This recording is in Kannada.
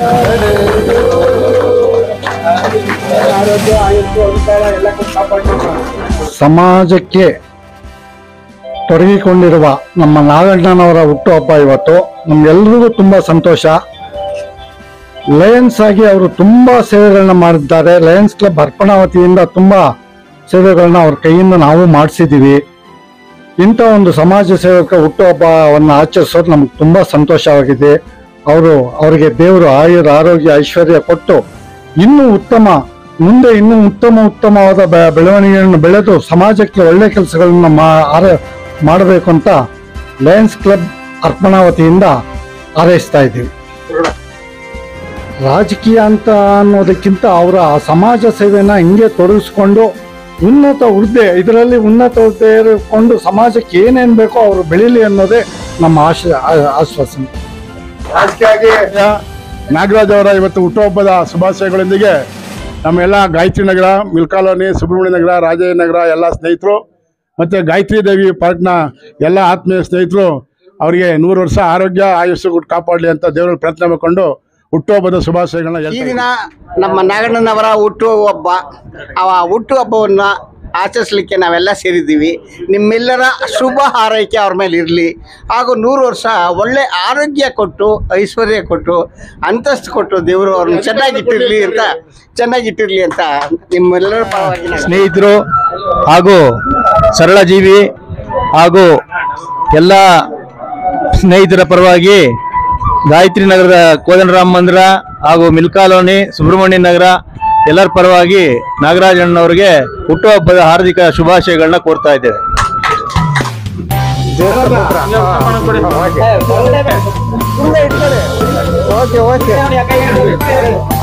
ಆರೋಗ್ಯ ಆಯುಷ್ಯ ಅಧಿಕಾರ ಎಲ್ಲ ಕಾಪಾಡ್ಕೊಂಡು ಸಮಾಜಕ್ಕೆ ತೊಡಗಿಕೊಂಡಿರುವ ನಮ್ಮ ನಾಗಣ್ಣನವರ ಹುಟ್ಟುಹಬ್ಬ ಇವತ್ತು ನಮ್ಗೆಲ್ರಿಗೂ ತುಂಬಾ ಸಂತೋಷ ಲಯನ್ಸ್ ಆಗಿ ಅವರು ತುಂಬಾ ಸೇವೆಗಳನ್ನ ಮಾಡಿದ್ದಾರೆ ಲಯನ್ಸ್ ಕ್ಲಬ್ ಅರ್ಪಣಾ ವತಿಯಿಂದ ತುಂಬಾ ಸೇವೆಗಳನ್ನ ಅವ್ರ ಕೈಯಿಂದ ನಾವು ಮಾಡಿಸಿದ್ದೀವಿ ಇಂಥ ಒಂದು ಸಮಾಜ ಸೇವಕ ಹುಟ್ಟುಹಬ್ಬವನ್ನು ಆಚರಿಸೋದು ನಮ್ಗೆ ತುಂಬಾ ಸಂತೋಷವಾಗಿದೆ ಅವರು ಅವರಿಗೆ ದೇವರು ಆಯುರ ಆರೋಗ್ಯ ಐಶ್ವರ್ಯ ಕೊಟ್ಟು ಇನ್ನೂ ಉತ್ತಮ ಮುಂದೆ ಇನ್ನೂ ಉತ್ತಮ ಉತ್ತಮವಾದ ಬೆ- ಬೆಳವಣಿಗೆಯನ್ನು ಬೆಳೆದು ಸಮಾಜಕ್ಕೆ ಒಳ್ಳೆ ಕೆಲಸಗಳನ್ನ ಮಾ ಆರ- ಮಾಡಬೇಕು ಅಂತ ಲಯನ್ಸ್ ಕ್ಲಬ್ ಅರ್ಪಣಾ ವತಿಯಿಂದ ಹಾರೈಸ್ತಾ ಇದ್ದೀವಿ ರಾಜಕೀಯ ಅಂತ ಅನ್ನೋದಕ್ಕಿಂತ ಅವರ ಸಮಾಜ ಸೇವೆನ ಹಿಂಗೆ ತೊಡಗಿಸ್ಕೊಂಡು ಉನ್ನತ ಹುದ್ದೆ ಇದರಲ್ಲಿ ಉನ್ನತ ಹುದ್ದೆ ಇರಿಕೊಂಡು ಸಮಾಜಕ್ಕೆ ಏನೇನ್ ಬೇಕೋ ಅವರು ಬೆಳೀಲಿ ಅನ್ನೋದೇ ನಮ್ಮ ಆಶ ಆ- ಆಶ್ವಾಸನೆ ರಾಜಕೀಯ ನಾಗರಾಜ್ ಅವರ ಇವತ್ತು ಹುಟ್ಟುಹಬ್ಬದ ಶುಭಾಶಯಗಳೊಂದಿಗೆ ನಮ್ಮೆಲ್ಲ ಗಾಯತ್ರಿ ನಗರ ಮಿಲ್ ಕಾಲೋನಿ ಸುಬ್ರಹ್ಮಣ್ಯ ನಗರ ರಾಜಯ್ಯ ನಗರ ಎಲ್ಲ ಸ್ನೇಹಿತರು ಮತ್ತು ಗಾಯತ್ರಿ ದೇವಿ ಪಾರ್ಕ್ನ ಎಲ್ಲ ಆತ್ಮೀಯ ಸ್ನೇಹಿತರು ಅವರಿಗೆ ನೂರು ವರ್ಷ ಆರೋಗ್ಯ ಆಯುಷ್ಯ ಕೊಟ್ಟು ಕಾಪಾಡಲಿ ಅಂತ ದೇವರಲ್ಲಿ ಪ್ರಾರ್ಥನೆ ಮಾಡಿಕೊಂಡು ಹುಟ್ಟುಹಬ್ಬದ ಶುಭಾಶಯಗಳನ್ನ ಈ ಹೇಳ್ತಾ ದಿನ ನಮ್ಮ ನಾಗಣ್ಣನವರ ಹುಟ್ಟುಹಬ್ಬ ಆ ಹುಟ್ಟುಹಬ್ಬವನ್ನ ಆಚರಿಸ್ಲಿಕ್ಕೆ ನಾವೆಲ್ಲ ಸೇರಿದ್ದೀವಿ ನಿಮ್ಮೆಲ್ಲರ ಶುಭ ಹಾರೈಕೆ ಅವ್ರ ಮೇಲೆ ಇರಲಿ ಹಾಗೂ ನೂರು ವರ್ಷ ಒಳ್ಳೆ ಆರೋಗ್ಯ ಕೊಟ್ಟು ಐಶ್ವರ್ಯ ಕೊಟ್ಟು ಅಂತಸ್ತು ಕೊಟ್ಟು ದೇವರು ಅವ್ರನ್ನ ಚೆನ್ನಾಗಿಟ್ಟಿರಲಿ ಅಂತ ಚೆನ್ನಾಗಿಟ್ಟಿರಲಿ ಅಂತ ನಿಮ್ಮೆಲ್ಲರ ಪರವಾಗಿ ನಾನು ಸ್ನೇಹಿತರು ಹಾಗೂ ಸರಳ ಜೀವಿ ಹಾಗೂ ಎಲ್ಲ ಸ್ನೇಹಿತರ ಪರವಾಗಿ ಗಾಯತ್ರಿ ನಗರದ ಕೋದಂಡರಾಮ ಮಂದಿರ ಹಾಗೂ ಮಿಲ್ ಕಾಲೋನಿ ಸುಬ್ರಹ್ಮಣ್ಯ ನಗರ ಎಲ್ಲರ ಪರವಾಗಿ ನಾಗರಾಜ್ ಅಣ್ಣವ್ರಿಗೆ ಹುಟ್ಟುಹಬ್ಬದ ಹಾರ್ದಿಕ ಶುಭಾಶಯಗಳನ್ನ ಕೋರ್ತಾ ಇದ್ದೇವೆ ಓಕೆ ಓಕೆ